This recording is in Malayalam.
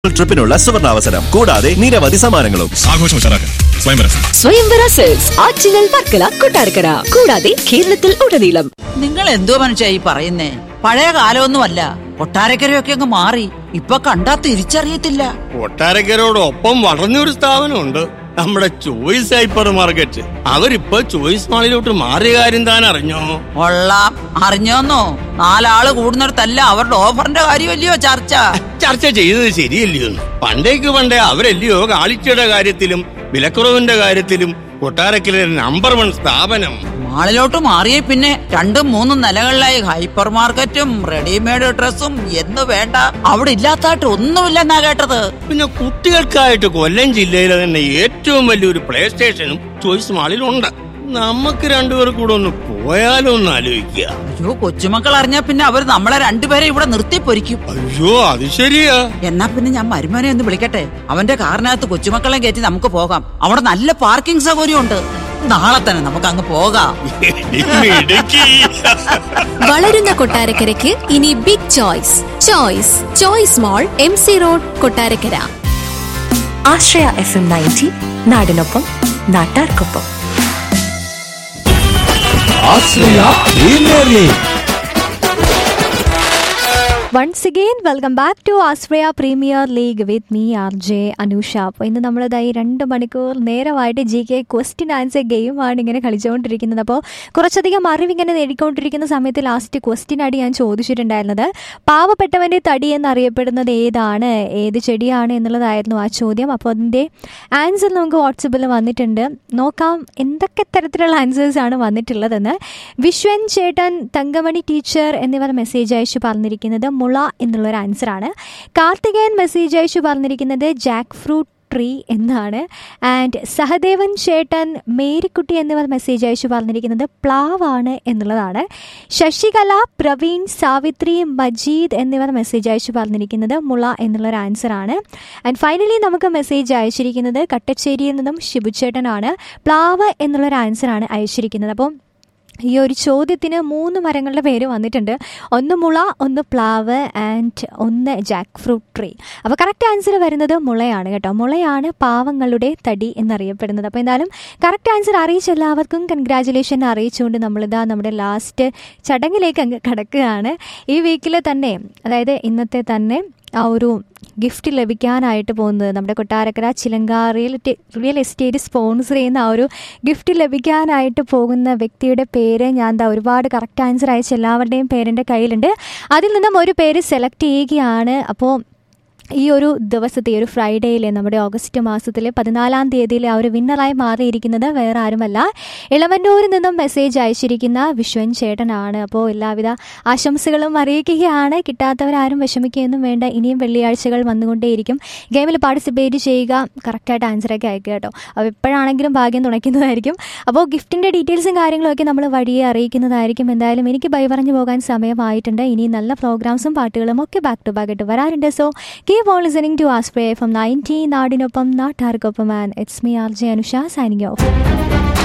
ട്രിപ്പിനുള്ള സുവർണാവസരം കൂടാതെ നിരവധി സമ്മാനങ്ങളും ആഘോഷം ഉഷാറാക്കാൻ സ്വയംവരം സ്വയംവര സെൽസ് ആറ്റിങ്ങൽ വർക്കല കൊട്ടാരക്കര കൂടാതെ കേരളത്തിൽ ഉടനീളം നിങ്ങൾ എന്തോ മനുഷ്യ ഈ പറയുന്നേ പഴയ കാലമൊന്നുമല്ല കൊട്ടാരക്കരയൊക്കെ അങ്ങ് മാറി ഇപ്പൊ കണ്ടാ തിരിച്ചറിയത്തില്ല കൊട്ടാരക്കരോടൊപ്പം വളർന്നൊരു സ്ഥാപനമുണ്ട് നമ്മുടെ ചോയ്സ് ഹൈപ്പർ മാർക്കറ്റ് അവരിപ്പോ ചോയ്സ് മാളിലോട്ട് മാറിയ കാര്യം താൻ അറിഞ്ഞോ കൊള്ളാം അറിഞ്ഞോന്നോ നാലാള് കൂടുന്നിടത്തല്ല അവരുടെ ഓഫറിന്റെ കാര്യമല്ലയോ ചർച്ച ചർച്ച ചെയ്തത് ശരിയല്ലയോ എന്ന്? പണ്ടേക്ക് പണ്ടേ അവരല്ലയോ കാളിച്ചയുടെ കാര്യത്തിലും വിലക്കുറവിന്റെ കാര്യത്തിലും കൊട്ടാരക്കര നമ്പർ വൺ സ്ഥാപനം മാളിലോട്ട് മാറിയ പിന്നെ രണ്ടും മൂന്നും നിലകളിലായി ഹൈപ്പർ മാർക്കറ്റും റെഡിമെയ്ഡ് ഡ്രസ്സും എന്ന് വേണ്ട അവിടെ ഇല്ലാത്തായിട്ട് ഒന്നുമില്ലെന്നാ കേട്ടത് പിന്നെ കുട്ടികൾക്കായിട്ട് കൊല്ലം ജില്ലയിലെ തന്നെ ഏറ്റവും വലിയൊരു പ്ലേ സ്റ്റേഷനും ചോയ്സ് മാളിലുണ്ട് നമുക്ക് രണ്ടുപേർ കൂടെ ഒന്ന് പോയാലോ ഒന്ന് ആലോചിക്കുക അയ്യോ കൊച്ചുമക്കൾ അറിഞ്ഞാ പിന്നെ അവർ നമ്മളെ രണ്ടുപേരെ ഇവിടെ നിർത്തി പൊരിക്കും അയ്യോ അത് ശരിയാ എന്നാ പിന്നെ ഞാൻ മരുമോനെ ഒന്ന് വിളിക്കട്ടെ അവന്റെ കാറിനകത്ത് കൊച്ചുമക്കളെ കയറ്റി നമുക്ക് പോകാം അവിടെ നല്ല പാർക്കിംഗ് സൗകര്യമുണ്ട് നാളെ തന്നെ നമുക്ക് അങ്ങ് പോകാം ഇടുക്കി വളരുന്ന കൊട്ടാരക്കരയ്ക്ക് ഇനി big choice choice choice mall M C road Kottarakkara Ashraya F M ninety നാടിനൊപ്പം നാട്ടാർക്കൊപ്പം once again welcome back to Australia premier league with me R J Anusha അപ്പോൾ ഇന്ന് നമ്മളിതായി രണ്ട് മണിക്കൂർ നേരമായിട്ട് ജി കെ ക്വസ്റ്റ്യൻ ആൻസർ ഗെയിമാണ് ഇങ്ങനെ കളിച്ചുകൊണ്ടിരിക്കുന്നത് അപ്പോൾ കുറച്ചധികം അറിവ് ഇങ്ങനെ നേടിക്കൊണ്ടിരിക്കുന്ന സമയത്ത് ലാസ്റ്റ് ക്വസ്റ്റ്യൻ ആയിട്ട് ഞാൻ ചോദിച്ചിട്ടുണ്ടായിരുന്നത് പാവപ്പെട്ടവൻ്റെ തടി എന്നറിയപ്പെടുന്നത് ഏതാണ് ഏത് ചെടിയാണ് എന്നുള്ളതായിരുന്നു ആ ചോദ്യം അപ്പോൾ അതിൻ്റെ ആൻസർ നമുക്ക് വാട്സപ്പിൽ വന്നിട്ടുണ്ട് നോക്കാം എന്തൊക്കെ തരത്തിലുള്ള ആൻസേഴ്സാണ് വന്നിട്ടുള്ളതെന്ന് വിശ്വൻ ചേട്ടൻ തങ്കമണി ടീച്ചർ എന്നിവർ മെസ്സേജ് അയച്ചു പറഞ്ഞിരിക്കുന്നത് മുള എന്നുള്ളൊരു ആൻസറാണ് കാർത്തികേയൻ മെസ്സേജ് അയച്ചു പറഞ്ഞിരിക്കുന്നത് ജാക്ക് ഫ്രൂട്ട് ട്രീ എന്നാണ് ആൻഡ് സഹദേവൻ ചേട്ടൻ മേരിക്കുട്ടി എന്നിവർ മെസ്സേജ് അയച്ചു പറഞ്ഞിരിക്കുന്നത് പ്ലാവാണ് എന്നുള്ളതാണ് ശശികല പ്രവീൺ സാവിത്രി മജീദ് എന്നിവർ മെസ്സേജ് അയച്ചു പറഞ്ഞിരിക്കുന്നത് മുള എന്നുള്ളൊരു ആൻസറാണ് ആൻഡ് ഫൈനലി നമുക്ക് മെസ്സേജ് അയച്ചിരിക്കുന്നത് കട്ടച്ചേരിയിൽ നിന്നും ശിബുചേട്ടനാണ് പ്ലാവ് എന്നുള്ളൊരു ആൻസറാണ് അയച്ചിരിക്കുന്നത് അപ്പം ഈ ഒരു ചോദ്യത്തിന് മൂന്ന് മരങ്ങളുടെ പേര് വന്നിട്ടുണ്ട് ഒന്ന് മുള ഒന്ന് പ്ലാവ് ആൻഡ് ഒന്ന് ജാക്ക് ഫ്രൂട്ട് ട്രീ അപ്പോൾ കറക്റ്റ് ആൻസർ വരുന്നത് മുളയാണ് കേട്ടോ മുളയാണ് പാവങ്ങളുടെ തടി എന്നറിയപ്പെടുന്നത് അപ്പോൾ എന്തായാലും കറക്റ്റ് ആൻസർ അറിയിച്ച എല്ലാവർക്കും കൺഗ്രാജുലേഷൻ അറിയിച്ചുകൊണ്ട് നമ്മളിതാ നമ്മുടെ ലാസ്റ്റ് ചടങ്ങിലേക്ക് അങ്ങ് കടക്കുകയാണ് ഈ വീക്കിൽ തന്നെ അതായത് ഇന്നത്തെ തന്നെ ആ ഒരു ഗിഫ്റ്റ് ലഭിക്കാനായിട്ട് പോകുന്നത് നമ്മുടെ Kottarakkara Chilanka real estate- real estate sponsor ചെയ്യുന്ന ആ ഒരു ഗിഫ്റ്റ് ലഭിക്കാനായിട്ട് പോകുന്ന വ്യക്തിയുടെ പേര് ഞാൻ ദാ ഒരുപാട് കറക്റ്റ് ആൻസർ അയച്ച എല്ലാവരുടെയും പേരെൻ്റെ കയ്യിലുണ്ട് അതിൽ നിന്നും ഒരു പേര് സെലക്ട് ചെയ്യുകയാണ് അപ്പോൾ ഈ ഒരു ദിവസത്തെ ഈ ഒരു ഫ്രൈഡേയിലെ നമ്മുടെ ഓഗസ്റ്റ് മാസത്തിലെ പതിനാലാം തീയതിയിലെ ആ ഒരു വിന്നറായി മാറിയിരിക്കുന്നത് വേറെ ആരുമല്ല ഇളവന്നൂരിൽ നിന്നും മെസ്സേജ് അയച്ചിരിക്കുന്ന വിശ്വൻ ചേട്ടനാണ് അപ്പോൾ എല്ലാവിധ ആശംസകളും അറിയിക്കുകയാണ് കിട്ടാത്തവരാരും വിഷമിക്കുകയൊന്നും വേണ്ട ഇനിയും വെള്ളിയാഴ്ചകൾ വന്നുകൊണ്ടേയിരിക്കും ഗെയിമിൽ പാർട്ടിസിപ്പേറ്റ് ചെയ്യുക കറക്റ്റായിട്ട് ആൻസറൊക്കെ അയക്കുക കേട്ടോ അപ്പോൾ എപ്പോഴാണെങ്കിലും ഭാഗ്യം തുണയ്ക്കുന്നതായിരിക്കും അപ്പോൾ ഗിഫ്റ്റിൻ്റെ ഡീറ്റെയിൽസും കാര്യങ്ങളൊക്കെ നമ്മൾ വഴിയെ അറിയിക്കുന്നതായിരിക്കും എന്തായാലും എനിക്ക് ബൈ പറഞ്ഞു പോകാൻ സമയമായിട്ടുണ്ട് ഇനി നല്ല പ്രോഗ്രാംസും പാട്ടുകളും ഒക്കെ ബാക്ക് ടു ബാക്ക് ആയിട്ട് വരാറുണ്ട് so keep on listening to Ashraya from ninety നാടിനൊപ്പം നാട്ടാർക്കൊപ്പം and it's me R J Anusha signing of